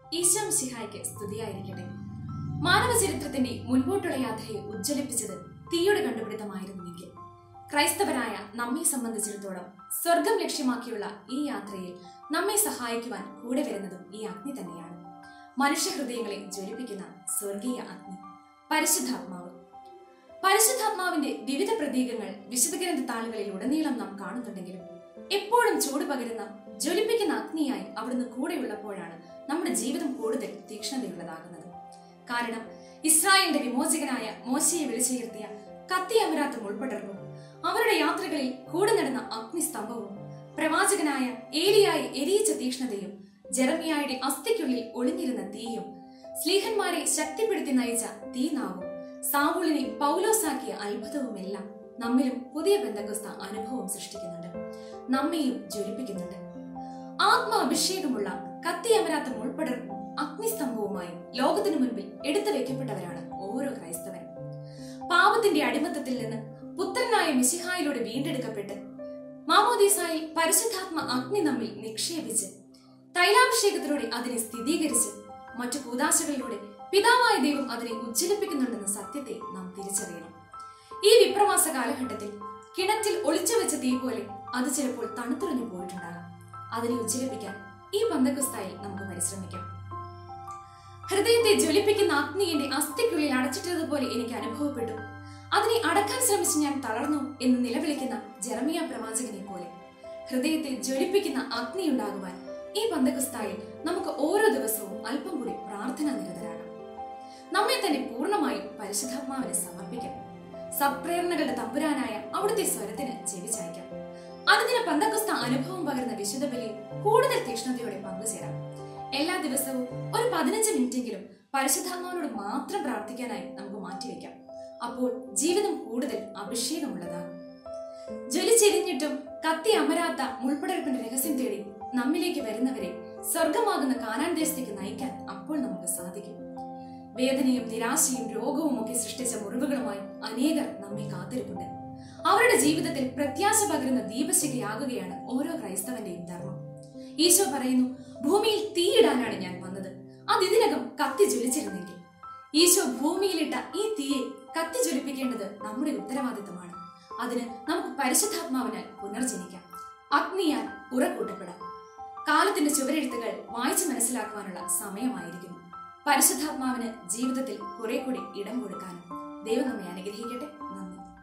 ഈശോ സിഹായ്ക്ക് സ്തുതിയായിരിക്കട്ടെ മാനവ ചരിത്രത്തിന്റെ മുൻപോട്ടുള്ള യാത്രയെ ഉജ്ജ്വലിപ്പിച്ചത് തീയുടെ കണ്ടുപിടുത്തമായിരുന്നുവെങ്കിൽ ക്രൈസ്തവരായ നമ്മെ സംബന്ധിച്ചിടത്തോളം സ്വർഗം ലക്ഷ്യമാക്കിയുള്ള ഈ യാത്രയിൽ നമ്മെ സഹായിക്കുവാൻ കൂടെ വരുന്നതും ഈ അഗ്നി തന്നെയാണ് മനുഷ്യഹൃദയങ്ങളെ ജ്വലിപ്പിക്കുന്ന സ്വർഗീയ അഗ്നി പരിശുദ്ധാത്മാവ് പരിശുദ്ധാത്മാവിന്റെ വിവിധ പ്രതീകങ്ങൾ വിശുദ്ധഗ്രന്ഥ താളുകളിൽ ഉടനീളം നാം കാണുന്നുണ്ടെങ്കിലും എപ്പോഴും ചൂട് പകരുന്ന ജ്വലിപ്പിക്കുന്ന അഗ്നിയായി അവിടുന്ന് കൂടെയുള്ളപ്പോഴാണ് നമ്മുടെ ജീവിതം കൂടുതൽ തീക്ഷ്ണതയുള്ളതാകുന്നത് കാരണം ഇസ്രായേലിന്റെ വിമോചകനായ മോശയെ വിളിച്ചുയർത്തിയ കത്തി അമരാത്തും ഉൾപ്പെടർന്നും അവരുടെ യാത്രകളിൽ കൂടെ നടന്ന അഗ്നിസ്തംഭവും പ്രവാചകനായ ഏലിയായി എരിയിച്ച തീക്ഷ്ണതയും ജെറമിയായുടെ അസ്ഥിക്കുള്ളിൽ ഒളിഞ്ഞിരുന്ന തീയും സ്ലീഹന്മാരെ ശക്തിപ്പെടുത്തി നയിച്ച തീനാവും സാവൂളിനെ പൗലോസാക്കിയ അത്ഭുതവുമെല്ലാം നമ്മിലും പുതിയ ബന്ധകസ്ത അനുഭവം സൃഷ്ടിക്കുന്നുണ്ട് നമ്മെയും ജ്വലിപ്പിക്കുന്നുണ്ട് ആത്മാഭിഷേകമുള്ള കത്തിയമരാത്ത മുൾപ്പടർ അഗ്നിസ്തംഭവുമായി ലോകത്തിനു മുൻപിൽ എടുത്തു വെക്കപ്പെട്ടവരാണ് ഓരോ ക്രൈസ്തവരും പാപത്തിന്റെ അടിമത്തത്തിൽ നിന്ന് പുത്രനായ മിശിഹായിലൂടെ വീണ്ടെടുക്കപ്പെട്ട് മാമോദീസായിൽ പരിശുദ്ധാത്മ അഗ്നി നമ്മിൽ നിക്ഷേപിച്ച് തൈലാഭിഷേകത്തിലൂടെ അതിനെ സ്ഥിരീകരിച്ച് മറ്റു കൂതാശകളിലൂടെ പിതാവായ ദൈവം അതിനെ ഉജ്ജ്വലിപ്പിക്കുന്നുണ്ടെന്ന സത്യത്തെ നാം തിരിച്ചറിയണം ഈ വിപ്രവാസ കാലഘട്ടത്തിൽ കിണറ്റിൽ ഒളിച്ചു വെച്ച തീ പോലെ അത് ചിലപ്പോൾ തണുത്തുറഞ്ഞു പോയിട്ടുണ്ടാകാം അതിനെ ഉജ്ജ്വലിപ്പിക്കാൻ ഈ പന്തക്കുസ്തായി നമുക്ക് പരിശ്രമിക്കാം ഹൃദയത്തെ ജ്വലിപ്പിക്കുന്ന അഗ്നി എന്റെ അസ്ഥിക്കുള്ളിൽ അടച്ചിട്ടതുപോലെ എനിക്ക് അനുഭവപ്പെട്ടു അതിനെ അടക്കാൻ ശ്രമിച്ച് ഞാൻ തളർന്നു എന്ന് നിലവിളിക്കുന്ന ജെറമിയ പ്രവാചകനെ പോലെ ഹൃദയത്തെ ജ്വലിപ്പിക്കുന്ന അഗ്നി ഉണ്ടാകുവാൻ ഈ പന്തക്കുസ്തായിൽ നമുക്ക് ഓരോ ദിവസവും അല്പം കൂടി പ്രാർത്ഥനാ നിരതരാകാം നമ്മെ തന്നെ പൂർണ്ണമായും പരിശുദ്ധാത്മാവിനെ സമർപ്പിക്കാം സപ്രേരണകളുടെ തമ്പുരാനായ അവിടുത്തെ സ്വരത്തിന് ചെവിചായ്ക്കാം അനുദിന പന്തക്കുസ്ത അനുഭവം പകർന്ന വിശുദ്ധ ബലിയിൽ കൂടുതൽ തീക്ഷ്ണതയോടെ പങ്കുചേരാം എല്ലാ ദിവസവും ഒരു പതിനഞ്ച് മിനിറ്റെങ്കിലും പരിശുദ്ധാത്മാവിനോട് മാത്രം പ്രാർത്ഥിക്കാനായി നമുക്ക് മാറ്റിവെക്കാം അപ്പോൾ ജീവിതം കൂടുതൽ അഭിഷേകമുള്ളതാകും ജ്വലിച്ചെരിഞ്ഞിട്ടും കത്തി അമരാത്ത മുൾപ്പടർപ്പിന്റെ രഹസ്യം തേടി നമ്മിലേക്ക് വരുന്നവരെ സ്വർഗമാകുന്ന കാനാൻ ദേശത്തേക്ക് നയിക്കാൻ അപ്പോൾ നമുക്ക് സാധിക്കും വേദനയും നിരാശയും രോഗവും ഒക്കെ സൃഷ്ടിച്ച മുറിവുകളുമായി അനേകർ നമ്മെ കാത്തിരിപ്പുണ്ട് അവരുടെ ജീവിതത്തിൽ പ്രത്യാശ പകരുന്ന ദീപശിഖയാകുകയാണ് ഓരോ ക്രൈസ്തവന്റെയും ധർമ്മം ഈശോ പറയുന്നു ഭൂമിയിൽ തീയിടാനാണ് ഞാൻ വന്നത് അത് ഇതിനകം കത്തി ജ്വലിച്ചിരുന്നെങ്കിൽ ഈശോ ഭൂമിയിലിട്ട ഈ തീയെ കത്തി ജ്വലിപ്പിക്കേണ്ടത് നമ്മുടെ ഉത്തരവാദിത്തമാണ് അതിന് നമുക്ക് പരിശുദ്ധാത്മാവിനാൽ പുനർജനിക്കാം അഗ്നിയാൽ ഉറക്കൂട്ടപ്പെടാം കാലത്തിന്റെ ചുവരെഴുത്തുകൾ വായിച്ചു മനസ്സിലാക്കുവാനുള്ള സമയമായിരിക്കുന്നു പരിശുദ്ധാത്മാവിന് ജീവിതത്തിൽ കുറെ കൂടി ഇടം കൊടുക്കാനും ദൈവം നമ്മെ അനുഗ്രഹിക്കട്ടെ നന്ദി